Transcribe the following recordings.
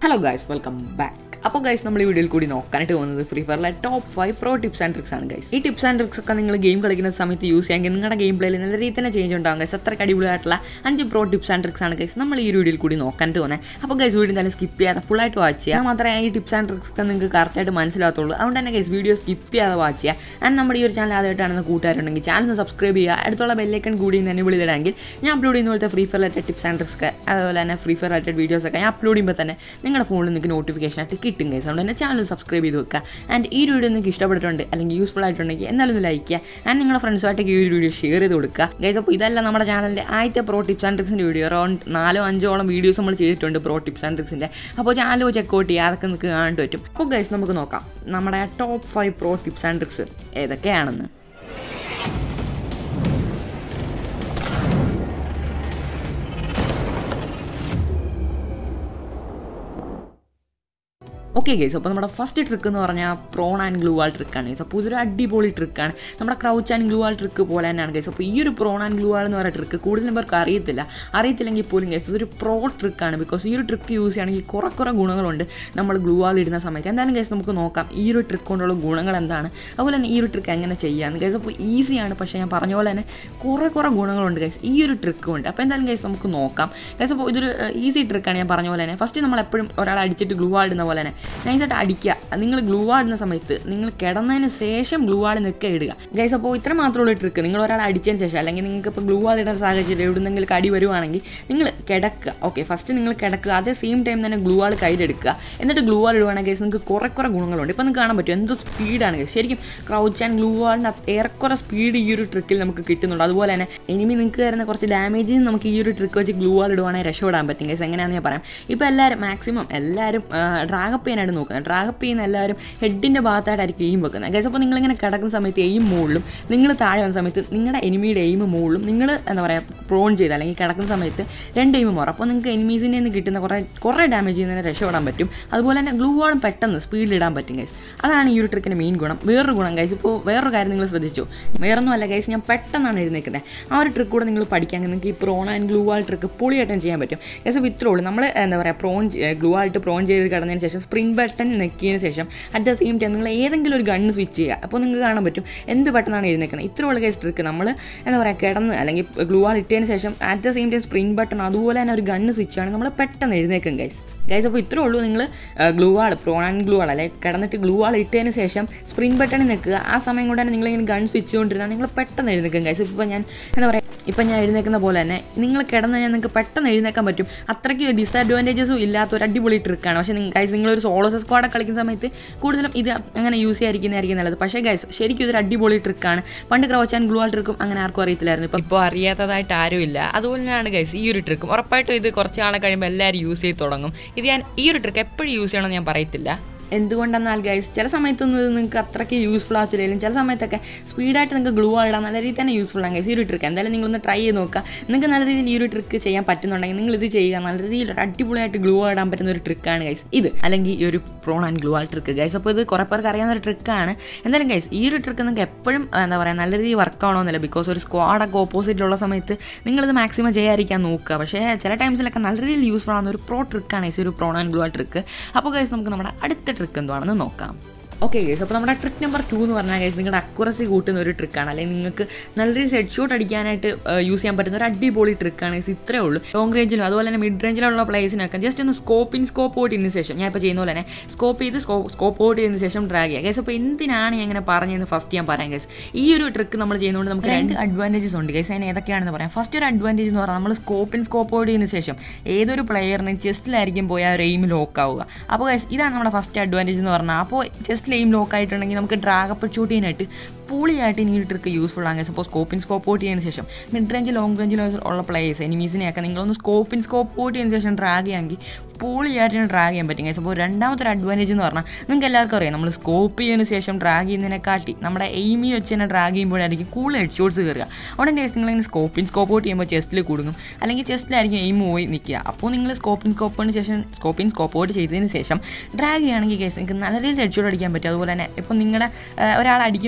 hello guys welcome back അപ്പോൾ guys നമ്മൾ ഈ വീഡിയോയിൽ കൂടി നോക്കാനായിട്ട് പോകുന്നത് ഫ്രീ ഫയറിലെ top five pro tips and tricks ആണ് ഗൈസ് ഈ ടിപ്സ് ആൻഡ് ട്രിക്സ് ഒക്കെ നിങ്ങൾ ഗെയിം കളിക്കുന്ന സമയത്ത് യൂസ് ചെയ്യാമെങ്കിൽ നിങ്ങളുടെ ഗെയിം പ്ലേയിൽ നല്ല രീതിയിൽ തന്നെ ചേഞ്ച് ഉണ്ടാകും ഗൈസ് അത്രയ്ക്ക് അടിപൊളിയായിട്ടുള്ള അഞ്ച് പ്രോ ടിപ്സ് ആൻഡ് ട്രിക്സ് ആണ് ഗൈസ് നമ്മൾ ഈ ഒരു വീഡിയോയിൽ കൂടി നോക്കാനായിട്ട് പോകുന്നത് അപ്പോൾ ഗൈസ് വീഡിയോ എന്തായാലും സ്കിപ്പ് ചെയ്യാതെ ഫുള്ളായിട്ട് വാച്ച് ചെയ്യുക എന്നാൽ മാത്രമേ ഈ ടിപ്സ് ആൻഡ് ട്രിക്സ് ഒക്കെ നിങ്ങൾക്ക് കറക്റ്റായിട്ട് മനസ്സിലാകത്തുള്ളൂ അതുകൊണ്ട് തന്നെ ഗൈസ് വീഡിയോ സ്കിപ്പ് ചെയ്യാതെ വാച്ച് ചെയ്യുക ആൻഡ് നമ്മുടെ ഈ ഒരു ചാനൽ ആദ്യമായിട്ടാണെന്ന് കൂട്ടുകാരുണ്ടെങ്കിൽ ചാനൽ ഒന്ന് സബ്സ്ക്രൈബ് ചെയ്യുക അടുത്തുള്ള ബെല്ലൈക്കൺ കൂടി തന്നെ വിളിച്ചിടാമെങ്കിൽ ഞാൻ അപ്ലോഡ് ചെയ്യുന്ന പോലത്തെ free fire related tips and tricks ഒക്കെ അതുപോലെ തന്നെ ഫ്രീ ഫയർ റിലേറ്റഡ് വീഡിയോസ് ഒക്കെ ഞാൻ അപ്ലോഡ് ചെയ്യുമ്പോൾ തന്നെ നിങ്ങളുടെ ഫോണിൽ നിങ്ങൾക്ക് നോട്ടിഫിക്കേഷൻ ആയിട്ട് കിട്ടും ഗൈസ് അതുകൊണ്ട് തന്നെ ചാനൽ സബ്സ്ക്രൈബ് ചെയ്ത് വെക്കുക ആൻഡ് ഈ ഒരു വീഡിയോ നിങ്ങൾക്ക് ഇഷ്ടപ്പെട്ടിട്ടുണ്ട് അല്ലെങ്കിൽ യൂസ്ഫുൾ ആയിട്ടുണ്ടെങ്കിൽ എന്നാലും ഒന്ന് ലൈക്ക് ചെയ്യുക ആൻഡ് നിങ്ങളുടെ ഫ്രണ്ട്സുമായിട്ടൊക്കെ ഈ ഒരു വീഡിയോ ഷെയർ ചെയ്ത് കൊടുക്കുക ഗൈസ് അപ്പോൾ ഇതല്ല നമ്മുടെ ചാനലിൻ്റെ ആദ്യത്തെ പ്രോ ടിപ്സ് ആൻഡ് ട്രിക്സിൻ്റെ വീഡിയോ അറൗണ്ട് നാലോ അഞ്ചോളം വീഡിയോസ് നമ്മൾ ചെയ്തിട്ടുണ്ട് പ്രോ ടിപ്സ് ആൻഡ് ട്രിക്സിൻ്റെ അപ്പോൾ ചാനൽ ചെക്കൗട്ട് ചെയ്യുക അതൊക്കെ നിങ്ങൾക്ക് കാണാൻ പറ്റും അപ്പോൾ ഗൈസ് നമുക്ക് നോക്കാം നമ്മുടെ top five pro tips and tricks ഏതൊക്കെയാണെന്ന് ഓക്കെ ഗൈസ് അപ്പോൾ നമ്മുടെ ഫസ്റ്റ് ട്രിക്ക് എന്ന് പറഞ്ഞാൽ പ്രോൺ ആൻഡ് ഗ്ലൂ വാൾ ട്രിക്കാണ് ഗൈസ് അപ്പോൾ ഇതൊരു അടിപൊളി ട്രിക്കാണ് നമ്മുടെ crouch and glue wall trick പോലെ തന്നെയാണ് ഗൈസ് അപ്പോൾ ഈ ഒരു പ്രോൺ ആൻഡ് ഗ്ലൂ വാൾ എന്ന് പറയുന്ന ട്രിക്ക് കൂടുതലും പേർക്ക് അറിയത്തില്ല അറിയത്തില്ലെങ്കിൽ പോലും ഗൈസ് ഇതൊരു പ്രോ ട്രിക്കാണ് ബിക്കോസ് ഈ ഒരു ട്രിക്ക് യൂസ് ചെയ്യുകയാണെങ്കിൽ കുറേ കുറേ ഗുണങ്ങളുണ്ട് നമ്മൾ ഗ്ലൂ വാൾ ഇടുന്ന സമയത്ത് എന്തായാലും ഗൈസ് നമുക്ക് നോക്കാം ഈ ഒരു ട്രിക്ക് കൊണ്ടുള്ള ഗുണങ്ങൾ എന്താണ് അതുപോലെ തന്നെ ഈ ഒരു ട്രിക്ക് എങ്ങനെ ചെയ്യാമെന്ന് ഗൈസ് അപ്പോൾ ഈസിയാണ് പക്ഷേ ഞാൻ പറഞ്ഞ പോലെ തന്നെ കുറേ കുറേ ഗുണങ്ങളുണ്ട് ഗൈസ് ഈ ഒരു ട്രിക്ക് ഉണ്ട് അപ്പോൾ എന്തായാലും ഗൈസ് നമുക്ക് നോക്കാം ഗൈസ് അപ്പോൾ ഇതൊരു ഈസി ട്രിക്കാണ് ഞാൻ പറഞ്ഞ പോലെ തന്നെ ഫസ്റ്റ് നമ്മൾ എപ്പോഴും ഒരാളെ അടിച്ചിട്ട് ഗ്ലൂ വാൾ ഇടുന്ന പോലെ തന്നെ നൈസായിട്ട് അടിക്കുക നിങ്ങൾ ഗ്ലൂ ആടുന്ന സമയത്ത് നിങ്ങൾ കിടന്നതിന് ശേഷം ഗ്ലൂ ആൾ നിൽക്കുക ഇടുക ഗൈസ് അപ്പോൾ ഇത്ര മാത്രമുള്ള ട്രിക്ക് നിങ്ങൾ ഒരാൾ അടിച്ചതിന് ശേഷം അല്ലെങ്കിൽ നിങ്ങൾക്ക് ഇപ്പോൾ ഗ്ലൂ ആൾ ഇടാൻ സാഹചര്യം എവിടുന്നെങ്കിലും കടി വരുവാണെങ്കിൽ നിങ്ങൾ കിടക്കുക ഓക്കെ ഫസ്റ്റ് നിങ്ങൾ കിടക്കുക അതേ സെയിം ടൈം തന്നെ ഗ്ലൂ ആൾ കയ്യിലെടുക്കുക എന്നിട്ട് ഗ്ലൂ ആൾ ഇടുവാണെങ്കിൽ ഗൈസ് നിങ്ങൾക്ക് കുറേ കുറേ ഗുണങ്ങളുണ്ട് ഇപ്പോൾ നിങ്ങൾക്ക് കാണാൻ പറ്റും എന്തോ സ്പീഡാണ് ഗൈസ് ശരിക്കും ക്രൗച്ച് ആൻഡ് ഗ്ലൂ ആളിൻ്റെ ഏറെക്കുറെ സ്പീഡ് ഈ ഒരു ട്രിക്കിൽ നമുക്ക് കിട്ടുന്നുണ്ട് അതുപോലെ തന്നെ എനിമി നിങ്ങൾക്ക് വരുന്ന കുറച്ച് ഡാമേജിൽ നമുക്ക് ഈ ഒരു ട്രിക്ക് വെച്ച് ഗ്ലൂ ആൾ ഇടുവാണെങ്കിൽ രക്ഷപ്പെടാൻ പറ്റും ഗൈസ് എങ്ങനെയാണെന്ന് ഞാൻ പറയാം ഇപ്പോൾ എല്ലാവരും മാക്സിമം എല്ലാവരും ഡ്രാഗപ്പ് ചെയ്യാനായിട്ട് നോക്കുന്നത് ഡ്രാഗപ്പ് ചെയ്യുന്ന എല്ലാവരും ഹെഡിൻ്റെ ഭാഗത്തായിട്ടായിരിക്കും എയിം വെക്കുന്നത് ഗൈസ് അപ്പോൾ നിങ്ങളിങ്ങനെ കിടക്കുന്ന സമയത്ത് എയിം മുകളിലും നിങ്ങൾ താഴെ വന്ന സമയത്ത് നിങ്ങളുടെ എനിമിയുടെ എയിം മുകളിലും നിങ്ങൾ എന്താ പറയുക പ്രോൺ ചെയ്ത് അല്ലെങ്കിൽ കിടക്കുന്ന സമയത്ത് രണ്ട് എയിം മാറും അപ്പോൾ നിങ്ങൾക്ക് എനിമീസിൻ്റെ നിന്ന് കിട്ടുന്ന കുറേ കുറേ ഡാമേജ് ചെയ്യുന്നതിനെ രക്ഷപ്പെടാൻ പറ്റും അതുപോലെ തന്നെ ഗ്ലൂ വാളും പെട്ടെന്ന് സ്പീഡിൽ ഇടാൻ പറ്റും ഗൈസ് അതാണ് ഈ ഒരു ട്രിക്കിൻ്റെ മെയിൻ ഗുണം വേറൊരു ഗുണം ഗൈസ് ഇപ്പോൾ വേറൊരു കാര്യം നിങ്ങൾ ശ്രദ്ധിച്ചു വേറൊന്നും അല്ല ഗൈസ് ഞാൻ പെട്ടെന്നാണ് എഴുന്നേക്കുന്നത് ആ ഒരു ട്രിക്ക് കൂടെ നിങ്ങൾ പഠിക്കാമെങ്കിൽ നിങ്ങൾക്ക് ഈ prone and glue wall trick പൊളിയായിട്ടും ചെയ്യാൻ പറ്റും ഗൈസ് അപ്പോൾ ഇത്രേ ഉള്ളൂ നമ്മൾ എന്താ പറയുക പ്രോൺ ഗ്ലൂ ആയിട്ട് പ്രോൺ ചെയ്ത് കിടന്നതിന് ശേഷം സ്പ്രിംഗ് ബട്ടൺ നെക്കിയതിന് ശേഷം അറ്റ് ദ സെയിം ടൈം നിങ്ങൾ ഏതെങ്കിലും ഒരു ഗണ്ണ് സ്വിച്ച് ചെയ്യുക അപ്പോൾ നിങ്ങൾക്ക് കാണാൻ പറ്റും എന്ത് പെട്ടെന്നാണ് എഴുന്നേക്കുന്നത് ഇത്ര ഉള്ള കേസ് ട്രിക്ക് നമ്മൾ എന്താ പറയുക കിടന്ന് അല്ലെങ്കിൽ ഗ്ലൂ ആൾ ഇട്ടതിന് ശേഷം at the same time spring button അതുപോലെ തന്നെ ഒരു ഗണ്ണ് സ്വിച്ച് ആണ് നമ്മൾ പെട്ടെന്ന് എഴുന്നേക്കും ഗൈസ് ഗൈസ് അപ്പോൾ ഇത്രേ ഉള്ളൂ നിങ്ങൾ glue wall prone and glue wall അല്ലെങ്കിൽ കിടന്നിട്ട് ഗ്ലൂ ആൾ ഇട്ടതിന് ശേഷം സ്പ്രിംഗ് ബട്ടണിൽ നിൽക്കുക ആ സമയം കൊണ്ട് തന്നെ നിങ്ങളിങ്ങനെ ഗൺ സ്വിച്ച് ചെയ്തുകൊണ്ടിരുന്നാൽ നിങ്ങൾ പെട്ടെന്ന് എഴുന്നേക്കും ഗൈസ് ഇപ്പോൾ ഞാൻ എന്താ പറയുക ഇപ്പം ഞാൻ എഴുന്നേക്കുന്ന പോലെ തന്നെ നിങ്ങൾ കിടന്ന് കഴിഞ്ഞാൽ നിങ്ങൾക്ക് പെട്ടെന്ന് എഴുന്നേക്കാൻ പറ്റും അത്രയ്ക്ക് ഡിസഡ്വാൻറ്റേജസും ഇല്ലാത്ത ഒരു അടിപൊളി ട്രിക്കാണ് പക്ഷേ നിങ്ങൾ ഗൈസ് നിങ്ങളൊരു സോളോ സ്ക്വാഡ് കളിക്കുന്ന സമയത്ത് കൂടുതലും ഇത് അങ്ങനെ യൂസ് ചെയ്യാതിരിക്കുന്നതായിരിക്കും നല്ലത് പക്ഷേ ഗൈസ് ശരിക്കും ഇതൊരു അടിപൊളി ട്രിക്കാണ് പണ്ട് ക്രൗച്ച് ആൻഡ് ഗ്ലൂ ആൾ ട്രിക്കും അങ്ങനെ ആർക്കും അറിയത്തില്ലായിരുന്നു ഇപ്പോൾ ഇപ്പോൾ അറിയാത്തതായിട്ട് ആരുമില്ല അതുപോലെ തന്നെയാണ് ഗൈസ് ഈ ഒരു ട്രിക്കും ഉറപ്പായിട്ടും ഇത് കുറച്ച് നാളെ കഴിയുമ്പോൾ എല്ലാവരും യൂസ് ചെയ്ത് തുടങ്ങും ഇത് ഞാൻ ഈ ഒരു ട്രിക്ക് എപ്പോഴും യൂസ് ചെയ്യണമെന്ന് ഞാൻ പറയത്തില്ല എന്തുകൊണ്ടെന്നാൽ ഗൈസ് ചില സമയത്തൊന്നും ഇത് നിങ്ങൾക്ക് അത്രയ്ക്ക് യൂസ്ഫുൾ ആവശ്യമില്ലെങ്കിലും ചില സമയത്തൊക്കെ സ്പീഡായിട്ട് നിങ്ങൾക്ക് ഗ്ലൂ ഇടാൻ നല്ല രീതിയിൽ തന്നെ യൂസ്ഫുൾ ആണ് ഗൈസ് ഈ ഒരു ട്രിക്ക് എന്തായാലും നിങ്ങളൊന്ന് ട്രൈ ചെയ്ത് നോക്കുക നിങ്ങൾക്ക് നല്ല രീതിയിൽ ഈ ഒരു ട്രിക്ക് ചെയ്യാൻ പറ്റുന്നുണ്ടെങ്കിൽ നിങ്ങൾ ഇത് ചെയ്യുക നല്ല രീതിയിൽ ഒരു അടിപൊളിയായിട്ട് ഗ്ലൂ ഇടാൻ പറ്റുന്ന ഒരു ട്രിക്കാണ് ഗൈസ് ഇത് അല്ലെങ്കിൽ ഈ ഒരു prone and glue wall trick guys അപ്പോൾ ഇത് കുറേ പേർക്ക് അറിയാവുന്ന ഒരു ട്രിക്കാണ് എന്തായാലും ഗൈസ് ഈ ഒരു ട്രിക്ക് നിങ്ങൾക്ക് എപ്പോഴും എന്താ പറയുക നല്ല രീതിയിൽ വർക്ക് ആവണമെന്നില്ല ബിക്കോസ് ഒരു സ്ക്വാഡൊക്കെ ഓപ്പോസിറ്റിലുള്ള സമയത്ത് നിങ്ങളിത് മാക്സിമം ചെയ്യാതിരിക്കാൻ നോക്കുക പക്ഷേ ചില ടൈംസിലൊക്കെ നല്ല രീതിയിൽ യൂസ്ഫുൾ ആവുന്ന ഒരു പ്രോ ട്രിക്കാണ് ഗൈസ് ഒരു prone and glue wall trick അപ്പോൾ ഗൈസ് നമുക്ക് നമ്മുടെ അടുത്ത ട്രിക്ക് എന്താണെന്ന് നോക്കാം ഓക്കെ ഗൈസ് അപ്പോൾ നമ്മുടെ ട്രിക്ക് നമ്പർ ടു എന്ന് പറഞ്ഞാൽ ഗൈസ് നിങ്ങളുടെ അക്യുറസി കൂട്ടുന്ന ഒരു ട്രിക്കാണ് അല്ലെങ്കിൽ നിങ്ങൾക്ക് നല്ല രീതിയിൽ ഹെഡ് ഷോട്ട് അടിക്കാനായിട്ട് യൂസ് ചെയ്യാൻ പറ്റുന്ന ഒരു അടിപൊളി ട്രിക്കാണ് ഗൈസ് ഇത്രേ ഉള്ളൂ ലോങ് റേഞ്ചിലും അതുപോലെ തന്നെ മിഡ് റേഞ്ചിലുള്ള പ്ലേസിനൊക്കെ ജസ്റ്റ് ഒന്ന് സ്കോപ്പ് ഇൻ സ്കോപ്പ് ഔട്ട് ചെയ്യുന്ന ശേഷം ഞാൻ ഇപ്പോൾ ചെയ്യുന്ന പോലെ തന്നെ സ്കോപ്പ് ചെയ്ത് സ്കോപ്പ് ഔട്ട് ചെയ്യുന്ന ശേഷം ഡ്രാഗ് ചെയ്യുക ഗൈസ് അപ്പോൾ എന്തിനാണ് ഞാൻ ഇങ്ങനെ പറഞ്ഞതെന്ന് ഫസ്റ്റ് ഞാൻ പറയാം ഗൈസ് ഈ ഒരു ട്രിക്ക് നമ്മൾ ചെയ്യുന്നതുകൊണ്ട് നമുക്ക് രണ്ട് അഡ്വാൻറ്റേജസ് ഉണ്ട് ഗൈസ് അതിന് ഏതൊക്കെയാണെന്ന് പറയാം ഫസ്റ്റ് ഒരു അഡ്വാൻറ്റേജ് എന്ന് പറഞ്ഞാൽ നമ്മൾ സ്കോപ്പ് ഇൻ സ്കോപ്പ് ഔട്ട് ചെയ്യുന്ന ശേഷം ഏതൊരു പ്ലെയറിന് ചെസ്റ്റിലായിരിക്കും പോയി ആ ഒരു എയിം ലോക്ക് ആവുക അപ്പോൾ ഗൈസ് ഇതാണ് നമ്മുടെ ഫസ്റ്റ് അഡ്വാൻറ്റേജ് എന്ന് പറഞ്ഞാൽ അപ്പോൾ ജസ്റ്റ് എയിം ലോക്ക് ആയിട്ടുണ്ടെങ്കിൽ നമുക്ക് ഡ്രാഗപ്പ് ഷൂട്ട് ചെയ്യാനായിട്ട് പൊളിയായിട്ട് ഈ ഒരു ട്രിക്ക് യൂസ്ഫുൾ ആണ് സപ്പോൾ സ്കോപ്പിൻ സ്കോപ്പ് ഔട്ട് ചെയ്യുന്നതിന് ശേഷം മിഡ് റേഞ്ച് ലോങ് റേഞ്ചിൽ ഉള്ള പ്ലേയേഴ്സ് എനിമീസിനെയൊക്കെ നിങ്ങളൊന്ന് സ്കോപ്പിൻ സ്കോപ്പ് ഔട്ട് ചെയ്യുന്നതിന് ശേഷം ഡ്രാഗ് ചെയ്യാമെങ്കിൽ പൊളിയായിട്ട് ഡ്രാഗ് ചെയ്യാൻ പറ്റും ഗൈസ് അപ്പോൾ രണ്ടാമത്തെ ഒരു അഡ്വാൻറ്റേജ് എന്ന് പറഞ്ഞാൽ നിങ്ങൾക്ക് എല്ലാവർക്കും അറിയാം നമ്മൾ സ്കോപ്പ് ചെയ്യുന്നതിന് ശേഷം ഡ്രാഗ് ചെയ്യുന്നതിനെക്കാട്ടി നമ്മുടെ എയിമി വെച്ച് തന്നെ ഡ്രാഗ് ചെയ്യുമ്പോഴായിരിക്കും കൂടുതൽ ഹെഡ് ഷോട്ട്സ് കയറുക അതുകൊണ്ട് ഗൈസ് നിങ്ങളിങ്ങനെ സ്കോപ്പിൻ സ്കോപ്പ് ഔട്ട് ചെയ്യുമ്പോൾ ചെസ്റ്റിൽ കൊടുക്കും അല്ലെങ്കിൽ ചെസ്റ്റിലായിരിക്കും എയിം പോയി നിൽക്കുക അപ്പോൾ നിങ്ങൾ സ്കോപ്പിൻ സ്കോപ്പിന് ശേഷം സ്കോപ്പിൻ സ്കോപ്പ് ഔട്ട് ചെയ്തതിന് ശേഷം ഡ്രാഗ് ചെയ്യുകയാണെങ്കിൽ ഗൈസ് നിങ്ങൾക്ക് നല്ല രീതിയിൽ ഹെഡ് ഷോട്ട് അടിക്കാൻ പറ്റും അതുപോലെ തന്നെ ഇപ്പോൾ നിങ്ങളുടെ ഒരാൾ അടിക്കുന്നുണ്ട് എവിടെ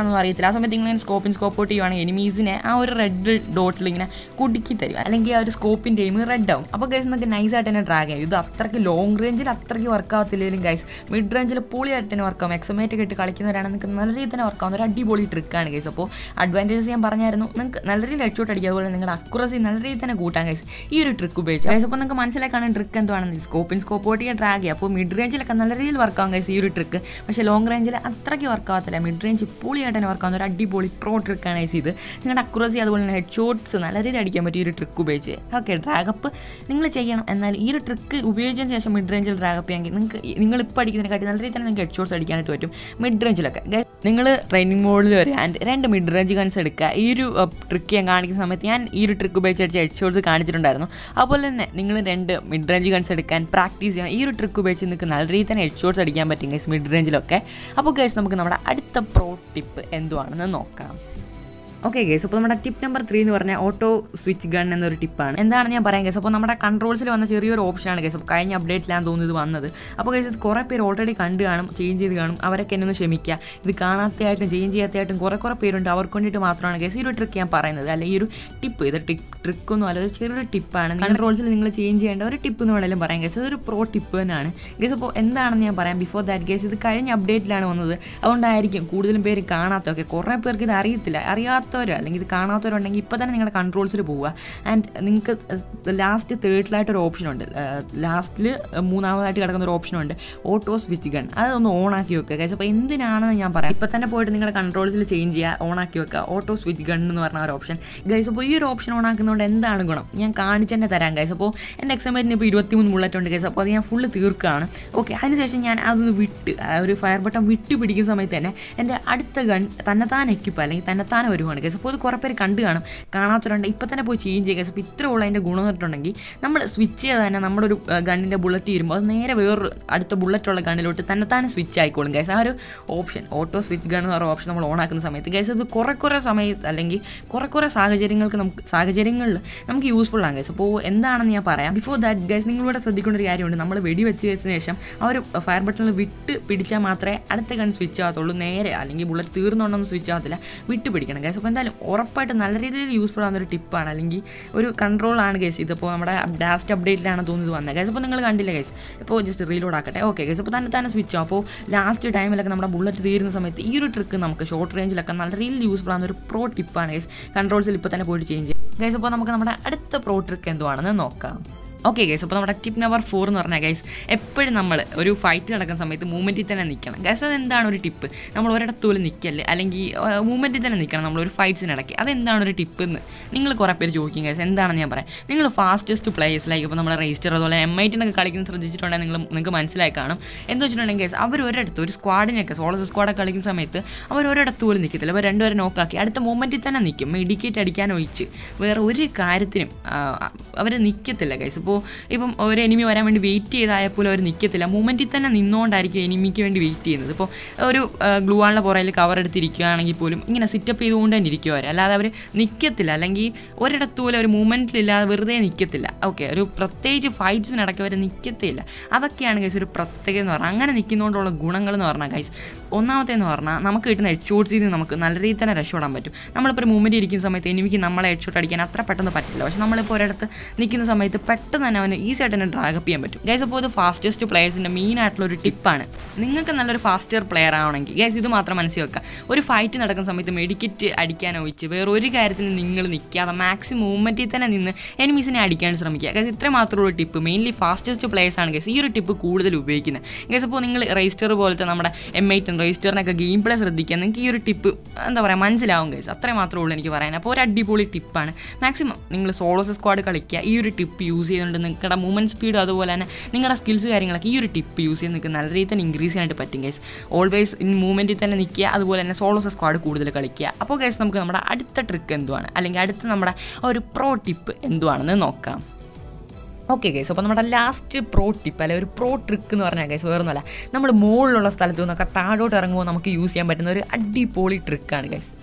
ചെയ്യുന്നതെന്ന് അറിയത്തില്ല ആ സമയത്ത് ഇങ്ങനെ സ്കോപ്പിൻ സ്കോപ്പ് ഔട്ട് ചെയ്യുവാണെങ്കിൽ എനിമീസിനെ ആ ഒരു റെഡ് ഡോട്ടിൽ ഇങ്ങനെ കുടുക്കി തരും അല്ലെങ്കിൽ ആ ഒരു സ്കോപ്പിൻ്റെ എയിം റെഡ് ആവും അപ്പോൾ ഗൈസ് നിങ്ങൾക്ക് നൈസായിട്ട് തന്നെ ഡ്രാഗ് ചെയ്യും ഇത് അത്രയ്ക്ക് ലോങ് റേഞ്ചിൽ അത്രയ്ക്ക് വർക്ക് ആവത്തില്ലെങ്കിലും ഗൈസ് മിഡ് റേഞ്ചിൽ പൊളിയായിട്ട് തന്നെ വർക്ക് ആവും എക്സമേറ്റ് ഒക്കെ ഇട്ട് കളിക്കുന്നവരാണ് നിങ്ങൾക്ക് നല്ല രീതിയിൽ തന്നെ വർക്ക് ആവുന്ന ഒരു അടിപൊളി ട്രിക്കാണ് ഗൈസ് അപ്പോൾ അഡ്വാൻറ്റേജസ് ഞാൻ പറഞ്ഞായിരുന്നു നിങ്ങൾക്ക് നല്ല രീതിയിൽ ഹെഡ് ഷോട്ട് അടിക്കുക അതുപോലെ നിങ്ങളുടെ അക്യുറസി നല്ല രീതിയിൽ തന്നെ കൂട്ടാൻ ഗൈസ് ഈ ഒരു ട്രിക്ക് ഉപയോഗിച്ച് ഗൈസ് അപ്പോൾ നിങ്ങൾക്ക് മനസ്സിലാക്കാണ് ട്രിക്ക് എന്തുവാണെന്ന് സ്കോപ്പിൻ സ്കോപ്പ് ഔട്ട് ചെയ്യാൻ ഡ്രാഗ് ചെയ്യുക അപ്പോൾ മിഡ് റേഞ്ചിലൊക്കെ നല്ല രീതിയിൽ വർക്ക് ആവും ഗൈസ് ഈ ഒരു ട്രിക്ക് പക്ഷേ ലോങ് റേഞ്ചിൽ അത്രയ്ക്ക് വർക്ക് ആവത്തില്ല മിഡ് റേഞ്ച് പൊളിയായിട്ട് തന്നെ വർക്ക് ആവുന്ന ഒരു അടിപൊളി പ്രോ ട്രിക്കാണ് ഗൈസ് ഇത് നിങ്ങളുടെ അക്യുറസി അതുപോലെ തന്നെ ഹെഡ് ഷോട്ട്സ് നല്ല രീതിയിൽ അടിക്കാൻ പറ്റും ഈ ഒരു ട്രിക്ക് ഉപയോഗിച്ച് ഓക്കെ ഡ്രാഗപ്പ് നിങ്ങൾ ചെയ്യണം എന്നാൽ ഈ ഒരു ട്രിക്ക് ഉപയോഗിച്ചതിന് ശേഷം മിഡ് റേഞ്ചിൽ ഡ്രാഗപ്പ് ചെയ്യാമെങ്കിൽ നിങ്ങൾക്ക് നിങ്ങൾ ഇപ്പോൾ അടിക്കുന്നതിനെക്കാട്ടി നല്ല രീതിയിൽ തന്നെ നിങ്ങൾക്ക് ഹെഡ് ഷോട്ട്സ് അടിക്കാനായിട്ട് പറ്റും മിഡ് റേഞ്ചിലൊക്കെ നിങ്ങൾ ട്രെയിനിങ് മോഡിൽ വരെ ആൻഡ് രണ്ട് മിഡ് റേഞ്ച് ഗൺസ് എടുക്കുക ഈ ഒരു ട്രിക്ക് ഞാൻ കാണിക്കുന്ന സമയത്ത് ഞാൻ ഈ ഒരു ട്രിക്ക് ഉപയോഗിച്ച് അടിച്ച ഹെഡ് ഷോട്ട്സ് കാണിച്ചിട്ടുണ്ടായിരുന്നു അതുപോലെ തന്നെ നിങ്ങൾ രണ്ട് മിഡ് റേഞ്ച് ഗൺസ് എടുക്കാൻ പ്രാക്ടീസ് ചെയ്യാം ഈ ഒരു ട്രിക്ക് ഉപയോഗിച്ച് നിങ്ങൾക്ക് നല്ല രീതിയിൽ തന്നെ ഹെഡ് ഷോട്ട്സ് അടിക്കാൻ പറ്റും ഗൈസ് മിഡ് റേഞ്ചിലൊക്കെ അപ്പോൾ ഗൈസ് നമുക്ക് നമ്മുടെ അടുത്ത പ്രോ ടിപ്പ് എന്തുവാണെന്ന് നോക്കാം ഓക്കെ ഗേസ് അപ്പോൾ നമ്മുടെ ടിപ്പ് നമ്പർ ത്രീ എന്ന് പറഞ്ഞാൽ ഓട്ടോ സ്വിച്ച് ഗൺ എന്നൊരു ടിപ്പാണ് എന്താണ് ഞാൻ പറയാം ഗേസ് അപ്പോൾ നമ്മുടെ കൺട്രോൾസിൽ വന്ന ചെറിയൊരു ഓപ്ഷനാണ് ഗേസ് അപ്പോൾ കഴിഞ്ഞ അപ്ഡേറ്റിലാണ് തോന്നുന്നത് ഇത് വന്നത് അപ്പോൾ ഗേസ് ഇത് കുറേ പേര് ഓൾറെഡി കണ്ട് കാണും ചേഞ്ച് ചെയ്ത് കാണും അവരൊക്കെ എന്നെ ഒന്ന് ക്ഷമിക്കുക ഇത് കാണാത്തതായിട്ടും ചേഞ്ച് ചെയ്യാത്തതായിട്ടും കുറേ കുറേ പേരുണ്ട് അവർക്ക് വേണ്ടിയിട്ട് മാത്രമാണ് ഗേസ് ഈ ഒരു ട്രിക്ക് ഞാൻ പറയുന്നത് അല്ല ഈ ഒരു ടിപ്പ് ഇത് ടിക് ട്രിക്കൊന്നും അല്ല ഒരു ചെറിയൊരു ടിപ്പാണ് കൺട്രോൾസിൽ നിങ്ങൾ ചേഞ്ച് ചെയ്യേണ്ട ഒരു ടിപ്പ് എന്ന് വേണമെങ്കിലും പറയാം ഗേസ് ഇതൊരു പ്രോ ടിപ്പ് തന്നെയാണ് ഗേസ് അപ്പോൾ എന്താണെന്ന് ഞാൻ പറയാം ബിഫോർ ദാറ്റ് ഗേസ് ഇത് കഴിഞ്ഞ അപ്ഡേറ്റിലാണ് വന്നത് അതുകൊണ്ടായിരിക്കും കൂടുതലും പേര് കാണാത്തൊക്കെ കുറേ പേർക്ക് ഇത് അറിയത്തില്ല അറിയാത്ത കാണാത്തവരോ അല്ലെങ്കിൽ ഇത് കാണാത്തവരുണ്ടെങ്കിൽ ഇപ്പോൾ തന്നെ നിങ്ങളുടെ കൺട്രോൾസിൽ പോവുക ആൻഡ് നിങ്ങൾക്ക് ലാസ്റ്റ് തേർഡിലായിട്ടൊരു ഓപ്ഷൻ ഉണ്ട് ലാസ്റ്റിൽ മൂന്നാമതായിട്ട് കിടക്കുന്ന ഒരു ഓപ്ഷൻ ഉണ്ട് ഓട്ടോ സ്വിച്ച് ഗൺ അതൊന്ന് ഓൺ ആക്കി വെക്കുക ഗൈസ് അപ്പോൾ എന്തിനാണെന്ന് ഞാൻ പറയാം ഇപ്പോൾ തന്നെ പോയിട്ട് നിങ്ങളുടെ കൺട്രോൾസിൽ ചേഞ്ച് ചെയ്യുക ഓൺ ആക്കി വെക്കുക ഓട്ടോ സ്വിച്ച് ഗൺ എന്ന് പറഞ്ഞ ഒരു ഓപ്ഷൻ ഗൈസ് അപ്പോൾ ഈ ഒരു ഓപ്ഷൻ ഓൺ ആക്കുന്നതുകൊണ്ട് എന്താണ് ഗുണം ഞാൻ കാണിച്ച് തന്നെ തരാം ഗൈസ് അപ്പോൾ എൻ്റെ എക്സാമിന് ഇപ്പോൾ ഇരുപത്തിമൂന്ന് ബുള്ളറ്റ് ഉണ്ട് ഗൈസ് അപ്പോൾ അത് ഞാൻ ഫുള്ള് തീർക്കുകയാണ് ഓക്കെ അതിനുശേഷം ഞാൻ അതൊന്ന് വിട്ട് ആ ഒരു ഫയർ ബട്ടൺ വിട്ട് പിടിക്കുന്ന സമയത്ത് തന്നെ എൻ്റെ അടുത്ത ഗൺ തന്നെത്താൻ എക്യുപ്പ് അല്ലെങ്കിൽ തന്നെത്താൻ വരുവാണ് ഗൈസ് അപ്പോൾ അത് കുറേ പേര് കണ്ടു കാണും കാണാത്തവരുണ്ട് ഇപ്പോൾ തന്നെ പോയി ചേഞ്ച് ചെയ്യുക ഗൈസ് അപ്പോൾ ഇത്ര ഉള്ള അതിൻ്റെ ഗുണം എന്നിട്ടുണ്ടെങ്കിൽ നമ്മൾ സ്വിച്ച് ചെയ്ത് തന്നെ നമ്മുടെ ഒരു ഗണ്ണിൻ്റെ ബുള്ളറ്റ് വരുമ്പോൾ അത് നേരെ വേറൊരു അടുത്ത ബുള്ളറ്റുള്ള ഗണ്ണിലോട്ട് തന്നെത്താൻ സ്വിച്ച് ആയിക്കോളും ഗൈസ് ആ ഒരു ഓപ്ഷൻ ഓട്ടോ സ്വിച്ച് ഗൺ എന്ന് പറയുന്ന ഓപ്ഷൻ നമ്മൾ ഓൺ ആക്കുന്ന സമയത്ത് ഗൈസ് അത് കുറേ കുറേ സമയത്ത് അല്ലെങ്കിൽ കുറേ കുറേ സാഹചര്യങ്ങൾക്ക് നമുക്ക് സാഹചര്യങ്ങളിൽ നമുക്ക് യൂസ്ഫുൾ ആണ് ഗൈസ് അപ്പോൾ എന്താണെന്ന് ഞാൻ പറയാം ബിഫോർ ദാറ്റ് ഗൈസ് നിങ്ങളിവിടെ ശ്രദ്ധിക്കേണ്ട ഒരു കാര്യമുണ്ട് നമ്മൾ വെടി വെച്ച് വെച്ചതിന് ശേഷം ആ ഒരു ഫയർ ബട്ടണിൽ വിട്ട് പിടിച്ചാൽ മാത്രമേ അടുത്ത ഗൺ സ്വിച്ച് ആകത്തുള്ളൂ നേരെ അല്ലെങ്കിൽ ബുള്ളറ്റ് തീർന്നുകൊണ്ടൊന്നും സ്വിച്ച് ആകത്തില്ല വിട്ട് പിടിക്കണം ഗൈസ് അപ്പോൾ എന്തായാലും ഉറപ്പായിട്ട് നല്ല രീതിയിൽ യൂസ്ഫുൾ ആകുന്ന ഒരു ടിപ്പാണ് അല്ലെങ്കിൽ ഒരു കൺട്രോളാണ് ഗൈസ് ഇതിപ്പോൾ നമ്മുടെ ലാസ്റ്റ് അപ്ഡേറ്റിലാണ് തോന്നുന്നത് വന്നത് ഗൈസ് അപ്പോൾ നിങ്ങൾ കണ്ടില്ല ഗൈസ് ഇപ്പോൾ ജസ്റ്റ് റീലോഡ് ആക്കട്ടെ ഓക്കെ ഗൈസ് അപ്പോൾ തന്നെ തന്നെ സ്വിച്ച് ആവും അപ്പോൾ ലാസ്റ്റ് ടൈമിലൊക്കെ നമ്മുടെ ബുള്ളറ്റ് തീരുന്ന സമയത്ത് ഈ ഒരു ട്രിക്ക് നമുക്ക് ഷോർട്ട് റേഞ്ചിലൊക്കെ നല്ല രീതിയിൽ യൂസ്ഫുൾ ആകുന്ന ഒരു പ്രോ ടിപ്പാണ് ഗൈസ് കൺട്രോൾസിൽ ഇപ്പോൾ തന്നെ പോയിട്ട് ചേഞ്ച് ചെയ്യും ഗൈസ് അപ്പോൾ നമുക്ക് നമ്മുടെ അടുത്ത പ്രോ ട്രിക്ക് എന്തുവാണെന്ന് നോക്കാം ഓക്കെ ഗൈസ് അപ്പോൾ നമ്മുടെ ടിപ്പ് നമ്പർ ഫോർ എന്ന് പറഞ്ഞാൽ ഗൈസ് എപ്പോഴും നമ്മൾ ഒരു ഫൈറ്റ് നടക്കുന്ന സമയത്ത് മൂവ്മെൻറ്റിൽ തന്നെ നിൽക്കണം ഗൈസ് അതെന്താണ് ഒരു ടിപ്പ് നമ്മൾ ഒരിടത്ത് പോലും നിൽക്കല്ലേ അല്ലെങ്കിൽ മൂവ്മെൻറ്റിൽ തന്നെ നിൽക്കണം നമ്മൾ ഒരു ഫൈറ്റ്സിനിടയ്ക്ക് അതെന്താണ് ഒരു ടിപ്പ് എന്ന് നിങ്ങൾ കുറേ പേര് ചോദിക്കും ഗൈസ് എന്താണെന്ന് ഞാൻ പറയാം നിങ്ങൾ ഫാസ്റ്റസ്റ്റ് പ്ലേയേഴ്സ് ലൈക്ക് ഇപ്പോൾ നമ്മുടെ രജിസ്റ്റർ അതുപോലെ എം ഐ ടിനൊക്കെ കളിക്കുന്ന ശ്രദ്ധിച്ചിട്ടുണ്ടെങ്കിൽ നിങ്ങൾ നിങ്ങൾക്ക് മനസ്സിലായി കാണും എന്ന് വെച്ചിട്ടുണ്ടെങ്കിൽ ഗൈസ് അവർ ഒരിടത്ത് ഒരു സ്ക്വാഡിനൊക്കെ സോളസ് സ്ക്വാഡൊക്കെ കളിക്കുന്ന സമയത്ത് അവർ ഒരിടത്ത് പോലും നിൽക്കത്തില്ല അവർ രണ്ടുപേരെ നോക്കാക്കി അടുത്ത മൂവ്മെൻറ്റിൽ തന്നെ നിൽക്കും മെഡിക്കേറ്റ് അടിക്കാൻ ഒഴിച്ച് വേറെ ഒരു കാര്യത്തിനും അവർ നിൽക്കത്തില്ല ഗൈസ് ഇപ്പോൾ ഇപ്പം ഒരു എനിമി വരാൻ വേണ്ടി വെയിറ്റ് ചെയ്തായാൽ പോലും അവർ നിൽക്കത്തില്ല മൂമെൻറ്റിൽ തന്നെ നിന്നുകൊണ്ടായിരിക്കും എനിമിക്ക് വേണ്ടി വെയിറ്റ് ചെയ്യുന്നത് ഇപ്പോൾ ഒരു ഗ്ലൂ ആളിൻ്റെ പുറയിൽ കവർ എടുത്തിരിക്കുകയാണെങ്കിൽ പോലും ഇങ്ങനെ സിറ്റപ്പ് ചെയ്തുകൊണ്ട് തന്നെ ഇരിക്കും അവർ അല്ലാതെ അവർ നിൽക്കത്തില്ല അല്ലെങ്കിൽ ഒരിടത്ത് പോലും ഒരു മൂവ്മെൻറ്റിലില്ലാതെ വെറുതെ നിൽക്കത്തില്ല ഓക്കെ ഒരു പ്രത്യേകിച്ച് ഫൈറ്റ്സിനിടയ്ക്ക് അവർ നിൽക്കത്തില്ല അതൊക്കെയാണ് ഗൈസ് ഒരു പ്രത്യേകത എന്ന് പറഞ്ഞാൽ അങ്ങനെ നിൽക്കുന്നതുകൊണ്ടുള്ള ഗുണങ്ങൾ എന്ന് പറഞ്ഞാൽ ഗൈസ് ഒന്നാമത്തെ എന്ന് പറഞ്ഞാൽ നമുക്ക് കിട്ടുന്ന ഹെഡ് ഷോട്ട്സിൽ നിന്ന് നമുക്ക് നല്ല രീതിയിൽ തന്നെ രക്ഷപ്പെടാൻ പറ്റും നമ്മളിപ്പോൾ ഒരു മൂവ്മെൻറ്റ് ഇരിക്കുന്ന സമയത്ത് എനിമിക്ക് നമ്മളെ ഹെഡ് ഷോട്ട് അടിക്കാൻ അത്ര പെട്ടെന്ന് പറ്റില്ല പക്ഷേ നമ്മളിപ്പോൾ ഒരിടത്ത് നിൽക്കുന്ന സമയത്ത് പെട്ടെന്ന് തന്നെ അവന് ഈസി ആയിട്ട് തന്നെ ഡ്രാഗപ്പ് ചെയ്യാൻ പറ്റും ഗൈസ് അപ്പോൾ ഇത് ഫാസ്റ്റസ്റ്റ് പ്ലേയേഴ്സിൻ്റെ മെയിൻ ആയിട്ടുള്ള ഒരു ടിപ്പാണ് നിങ്ങൾക്ക് നല്ലൊരു ഫാസ്റ്റർ പ്ലെയർ ആവണമെങ്കിൽ ഗൈസ് ഇത് മാത്രം മനസ്സിൽ വെക്കുക ഒരു ഫൈറ്റ് നടക്കുന്ന സമയത്ത് മെഡിക്കറ്റ് അടിക്കാൻ ഒഴിച്ച് വേറെ ഒരു കാര്യത്തിന് നിങ്ങൾ നിൽക്കാതെ മാക്സിമം മൂവ്മെൻറ്റിൽ തന്നെ നിന്ന് എനിമീസിനെ അടിക്കാൻ ശ്രമിക്കുക ഗൈസ് ഇത്ര മാത്രമുള്ള ടിപ്പ് മെയിൻലി ഫാസ്റ്റസ്റ്റ് പ്ലേയേഴ്സ് ആണ് ഗൈസ് ഈ ഒരു ടിപ്പ് കൂടുതൽ ഉപയോഗിക്കുന്നത് ഗൈസ് അപ്പോൾ നിങ്ങൾ രജിസ്റ്റർ പോലത്തെ നമ്മുടെ എം ഐറ്റും രജിസ്റ്ററിനൊക്കെ ഗെയിം പ്ലേ ശ്രദ്ധിക്കുക നിങ്ങൾക്ക് ഈ ഒരു ടിപ്പ് എന്താ പറയുക മനസ്സിലാവും ഗൈസ് അത്രേ മാത്രമേ ഉള്ളൂ എനിക്ക് പറയാൻ അപ്പോൾ ഒരു അടിപൊളി ടിപ്പാണ് മാക്സിമം നിങ്ങൾ സോളോസ് സ്ക്വാഡ് കളിക്കുക ഈ ഒരു ടിപ്പ് യൂസ് ചെയ്തുകൊണ്ട് നിങ്ങളുടെ മൂവ്മെൻറ്റ് സ്പീഡും അതുപോലെ തന്നെ നിങ്ങളുടെ സ്കിൽസ് കാര്യങ്ങളൊക്കെ ഈ ഒരു ടിപ്പ് യൂസ് ചെയ്ത് നിങ്ങൾക്ക് നല്ല രീതിയിൽ തന്നെ ഇൻക്രീസ് ചെയ്യാനായിട്ട് പറ്റും ഗൈസ് ഓൾവേസ് ഇൻ മൂവ്മെൻറ്റിൽ തന്നെ നിൽക്കുക അതുപോലെ തന്നെ സോളോസ് സ്ക്വാഡ് കൂടുതൽ കളിക്കുക അപ്പോൾ ഗൈസ് നമുക്ക് നമ്മുടെ അടുത്ത ട്രിക്ക് എന്തുവാണ് അല്ലെങ്കിൽ അടുത്ത നമ്മുടെ ഒരു പ്രോ ടിപ്പ് എന്തുവാണെന്ന് നോക്കാം ഓക്കെ ഗൈസ് അപ്പോൾ നമ്മുടെ ലാസ്റ്റ് പ്രോ ടിപ്പ് അല്ലെങ്കിൽ ഒരു പ്രോ ട്രിക്ക് എന്ന് പറഞ്ഞാൽ ഗൈസ് വേറൊന്നുമല്ല നമ്മൾ മുകളിലുള്ള സ്ഥലത്തു നിന്നൊക്കെ താഴോട്ട് ഇറങ്ങുമ്പോൾ നമുക്ക് യൂസ് ചെയ്യാൻ പറ്റുന്ന ഒരു അടിപൊളി ട്രിക്കാണ് ഗൈസ്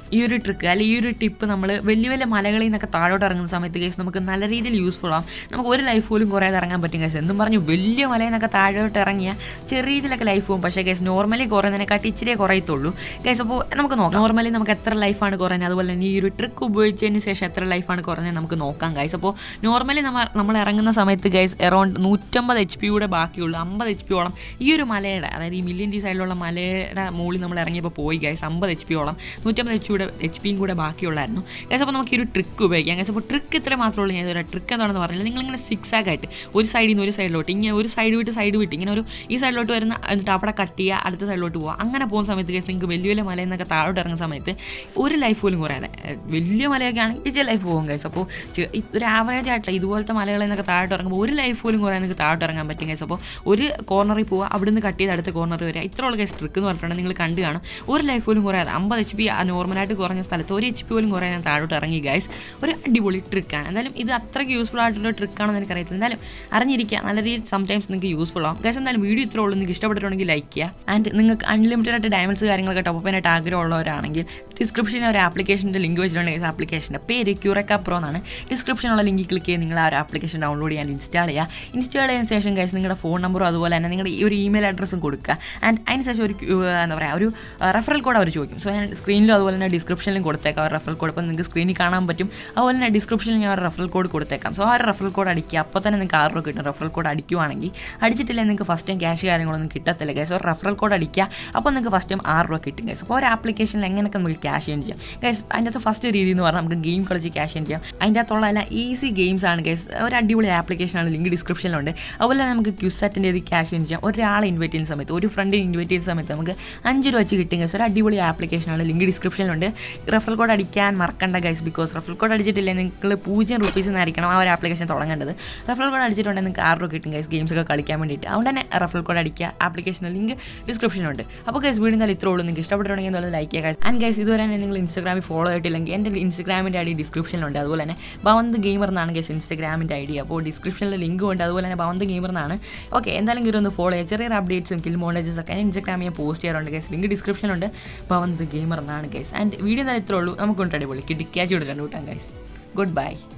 ഈ ഒരു ട്രിക്ക് അല്ലെങ്കിൽ ഈ ഒരു ടിപ്പ് നമ്മൾ വലിയ വലിയ മലകളിൽ നിന്നൊക്കെ താഴോട്ട് ഇറങ്ങുന്ന സമയത്ത് കേസ് നമുക്ക് നല്ല രീതിയിൽ യൂസ്ഫുൾ ആവും നമുക്ക് ഒരു ലൈഫ് പോലും കുറേ ഇറങ്ങാൻ പറ്റും കേസ് എന്നും പറഞ്ഞു വലിയ മലയിൽ നിന്നൊക്കെ താഴോട്ട് ഇറങ്ങിയ ചെറിയ രീതിയിലൊക്കെ ലൈഫ് പോകും പക്ഷേ കേസ് നോർമലി കുറയുന്നതിനെക്കാട്ടി ഇച്ചിരി കുറയത്തുള്ളൂ കേസ് അപ്പോൾ നമുക്ക് നോക്കാം നോർമലി നമുക്ക് എത്ര ലൈഫാണ് കുറയുന്നത് അതുപോലെ തന്നെ ഈ ഒരു ട്രിക്ക് ഉപയോഗിച്ചതിന് ശേഷം എത്ര ലൈഫാണ് കുറഞ്ഞത് നമുക്ക് നോക്കാം ഗൈസ് അപ്പോൾ നോർമലി നമ്മൾ നമ്മൾ ഇറങ്ങുന്ന സമയത്ത് ഗൈസ് എറൗണ്ട് നൂറ്റമ്പത് എച്ച് പിയുടെ ബാക്കിയുള്ളൂ അമ്പത് എച്ച് പിയോളം ഈ ഒരു മലയുടെ അതായത് ഈ മില്യൻ ഡി സൈഡിലുള്ള മലയുടെ മുകളിൽ നമ്മൾ ഇറങ്ങിയപ്പോൾ പോയി ഗൈസ് അമ്പത് എച്ച് പിയോളം നൂറ്റമ്പത് എച്ച് പിയുടെ എച്ച് പിയും കൂടെ ബാക്കിയുള്ളായിരുന്നു ഗൈസ് അപ്പോൾ നമുക്ക് ഈ ഒരു ട്രിക്ക് ഉപയോഗിക്കാം ഗൈസ് അപ്പോൾ ട്രിക്ക് ഇത്ര മാത്രമേ ഉള്ളൂ ഞാൻ ഒരു ട്രിക്ക് എന്താണെന്ന് പറഞ്ഞില്ല നിങ്ങളിങ്ങനെ സിക്സ് ആയിട്ട് ഒരു സൈഡിൽ നിന്ന് ഒരു സൈഡിലോട്ട് ഇങ്ങനെ ഒരു സൈഡ് വിട്ട് സൈഡ് വിട്ട് ഇങ്ങനെ ഒരു ഈ സൈഡിലോട്ട് വരുന്ന എന്നിട്ട് അവിടെ കട്ട് ചെയ്യുക അടുത്ത സൈഡിലോട്ട് പോകുക അങ്ങനെ പോകുന്ന സമയത്ത് ഗൈസ് നിങ്ങൾക്ക് വലിയ വലിയ മലയിൽ നിന്നൊക്കെ താഴോട്ട് ഇറങ്ങുന്ന സമയത്ത് ഒരു ലൈഫ് പോലും കുറയാതെ ഏഹ് വലിയ മലയൊക്കെ ആണെങ്കിൽ ഇച്ചിരി ലൈഫ് പോകും ഗൈസ് അപ്പോൾ ചെ- ഈ ഒരു ആവറേജ് ആയിട്ടുള്ള ഇതുപോലത്തെ മലകളിൽ നിന്നൊക്കെ താഴോട്ട് ഇറങ്ങുമ്പോൾ ഒരു ലൈഫ് പോലും കുറയാൻ നിങ്ങൾക്ക് താഴോട്ട് ഇറങ്ങാൻ പറ്റും ഗൈസ് അപ്പോൾ ഒരു കോർണറിൽ പോവുക അവിടെ നിന്ന് കട്ട് ചെയ്ത് അടുത്ത കോർണറിൽ വരിക ഇത്രയുള്ള ഗൈസ് ട്രിക്ക് എന്ന് പറഞ്ഞിട്ടുണ്ടെങ്കിൽ നിങ്ങൾ കണ്ടു കാണും ഒരു ലൈഫ് പോലും കുറയാതെ അമ്പത് എച്ച് പി നോർമലായിട്ട് കുറഞ്ഞ സ്ഥലത്ത് ഒരു എച്ച് പി പോലും കുറയാൻ ഞാൻ താഴോട്ട് ഇറങ്ങി ഗൈസ് ഒരു അടിപൊളി ട്രിക്കാണ് എന്തായാലും ഇത് അത്രയ്ക്ക് യൂസ്ഫുൾ ആയിട്ടുള്ള ട്രിക്കാണെന്ന് എനിക്കറിയത്തില്ല എന്തായാലും അറിഞ്ഞിരിക്കുക നല്ല രീതിയിൽ സംടൈംസ് നിങ്ങൾക്ക് യൂസ്ഫുൾ ആവും ഗൈസ് എന്തായാലും വീഡിയോ ഇത്രേ ഉള്ളൂ നിങ്ങൾക്ക് ഇഷ്ടപ്പെട്ടിട്ടുണ്ടെങ്കിൽ ലൈക്ക് ചെയ്യുക ആൻഡ് നിങ്ങൾക്ക് അൺലിമിറ്റഡ് ആയിട്ട് ഡയമണ്ട്സ് കാര്യങ്ങളൊക്കെ ടോപ്പ് ചെയ്യാനായിട്ട് ആഗ്രഹമുള്ളവരാണെങ്കിൽ ഡിസ്ക്രിപ്ഷനിൽ ഒരു ആപ്ലിക്കേഷൻ്റെ ലിങ്ക് വെച്ചിട്ടുണ്ടെങ്കിൽ ആപ്ലിക്കേഷൻ്റെ പേര് ക്യൂറക്ക പ്രോ എന്നാണ് ഡിസ്ക്രിപ്ഷനുള്ള ലിങ്കിൽ ക്ലിക്ക് ചെയ്ത് നിങ്ങൾ ആ ഒരു ആപ്ലിക്കേഷൻ ഡൗൺലോഡ് ചെയ്യാൻ ഇൻസ്റ്റാൾ ചെയ്യുക ഇൻസ്റ്റാൾ ചെയ്തതിന് ശേഷം ഗൈസ് നിങ്ങളുടെ ഫോൺ നമ്പറും അതുപോലെ തന്നെ നിങ്ങളുടെ ഈ ഒരു ഇമെയിൽ അഡ്രസ്സും കൊടുക്കുക ആൻഡ് അതിന് ശേഷം ഒരു ക്യൂ- എന്താ പറയുക ഒരു റെഫറൽ കോഡ് അവർ ചോദിക്കും സോ ഞാൻ സ്ക്രീനിലും അതുപോലെ തന്നെ ഡിസ്ക്രിപ്ഷനിലും കൊടുത്തേക്കാം ആ റെഫറൽ കോഡ് അപ്പോൾ നിങ്ങൾക്ക് സ്ക്രീനിൽ കാണാൻ പറ്റും അതുപോലെ തന്നെ ഡിസ്ക്രിപ്ഷനിൽ ഞാൻ ഒരു റെഫറൽ കോഡ് കൊടുത്തേക്കാം സോ ആ ഒരു റെഫറൽ കോഡ് അടിക്കുക അപ്പോൾ തന്നെ നിങ്ങൾക്ക് ആറ് രൂപ കിട്ടും റെഫറൽ കോഡ് അടിക്കുവാണെങ്കിൽ അടിച്ചിട്ടില്ല നിങ്ങൾക്ക് ഫസ്റ്റ് ടൈം ക്യാഷ് കാര്യങ്ങളൊന്നും കിട്ടത്തില്ല ഗൈസ് ഒരു റെഫറൽ കോഡ് അടിക്കുക അപ്പോൾ നിങ്ങൾക്ക് ഫസ്റ്റ് ടൈം ആറ് രൂപ കിട്ടും ഗൈസ് അപ്പോൾ ഒരു ആപ്ലിക്കേഷനിൽ എങ്ങനെയൊക്കെ നമുക്ക് ക്യാഷ് ചെയ്യാൻ ചെയ്യാം ഗൈസ് അതിൻ്റെ അകത്ത് ഫസ്റ്റ് രീതി എന്ന് പറഞ്ഞാൽ നമുക്ക് ഗെയിം കളിച്ച് ക്യാഷ് ചെയ്യാൻ ചെയ്യാം അതിൻ്റെ അകത്തുള്ള എല്ലാം ഈസി ഗെയിംസ് ആണ് ഗൈസ് ഒരു അടിപൊളി ആപ്ലിക്കേഷനാണ് ലിങ്ക് ഡിസ്ക്രിപ്ഷനിലുണ്ട് അതുപോലെ തന്നെ നമുക്ക് ക്യൂസറ്റിൻ്റെ ഇത് ക്യാഷ് ചെയ്യാൻ ചെയ്യാം ഒരാളെ ഇൻവൈറ്റ് ചെയ്യുന്ന സമയത്ത് ഒരു ഫ്രണ്ടിനെ ഇൻവൈറ്റ് ചെയ്യുന്ന സമയത്ത് നമുക്ക് അഞ്ച് രൂപ വെച്ച് കിട്ടും ഗൈസ് ഒരു അടിപൊളി ആപ്ലിക്കേഷനാണ് ലിങ്ക് ഡിസ്ക്രിപ്ഷനിലുണ്ട് റെഫറൽ കോഡ് അടിക്കാൻ മറക്കണ്ട ഗൈസ് ബിക്കോസ് റെഫറൽ കോഡ് അടിച്ചിട്ടില്ല നിങ്ങൾ പൂജ്യം റുപ്പീസ് നിന്നായിരിക്കണം ആ ഒരു ആപ്ലിക്കേഷൻ തുടങ്ങേണ്ടത് റെഫറൽ കോഡ് അടിച്ചിട്ടുണ്ടെങ്കിൽ നിങ്ങൾക്ക് ആറ് രൂപ കിട്ടും ഗൈസ് ഗെയിംസ് ഒക്കെ കളിക്കാൻ വേണ്ടിയിട്ട് അതുകൊണ്ട് തന്നെ റെഫറൽ കോഡ് അടിക്കുക ആപ്ലിക്കേഷൻ്റെ ലിങ്ക് ഡിസ്ക്രിപ്ഷനിലുണ്ട് അപ്പോൾ ഗൈസ് വീഡിയോ എന്നാൽ ഇത്രേ ഉള്ളൂ നിങ്ങൾക്ക് ഇഷ്ടപ്പെട്ടിട്ടുണ്ടെങ്കിൽ എന്നുള്ള ലൈക്ക് ചെയ്യുക ഗൈസ് ആൻഡ് ഗൈസ് ഇതുവരെ തന്നെ നിങ്ങൾ ഇൻസ്റ്റാഗ്രാമിൽ ഫോളോ ആയിട്ടില്ലെങ്കിൽ എൻ്റെ ഇൻസ്റ്റാഗ്രാമിൻ്റെ ഐ ഡി ഡിസ്ക്രിപ്ഷനിലുണ്ട് അതുപോലെ തന്നെ ഭവന്ത് ഗെയിമർ എന്നാണ് ഗൈസ് ഇൻസ്റ്റാഗ്രാമിൻ്റെ ഐ ഡി അപ്പോൾ ഡിസ്ക്രിപ്ഷനിൽ ലിങ്കും ഉണ്ട് അതുപോലെ തന്നെ ഭവന്ത് ഗെയിമർ എന്നാണ് ഓക്കെ എന്തായാലും കയറി ഒന്ന് ഫോളോ ചെയ്യുക ചെറിയ അപ്ഡേറ്റ്സും കിൽ മോണ്ടേജസ് ഒക്കെ ഇൻസ്റ്റാഗ്രാമിൽ ഞാൻ പോസ്റ്റ് ചെയ്യാറുണ്ട് ഗൈസ് ലിങ്ക് ഡിസ്ക്രിപ്ഷനിലുണ്ട് ഭവന്ത് ഗെയിമർ എന്നാണ് ഗൈസ് ആൻഡ് വീഡിയോ എന്നാൽ ഇത്രേ ഉള്ളൂ നമുക്ക് കൊണ്ട് അടിപൊളി കിട്ടിക്കാച്ച് കൊടുക്കാൻ കൂട്ടാം ഗൈസ് ഗുഡ് ബൈ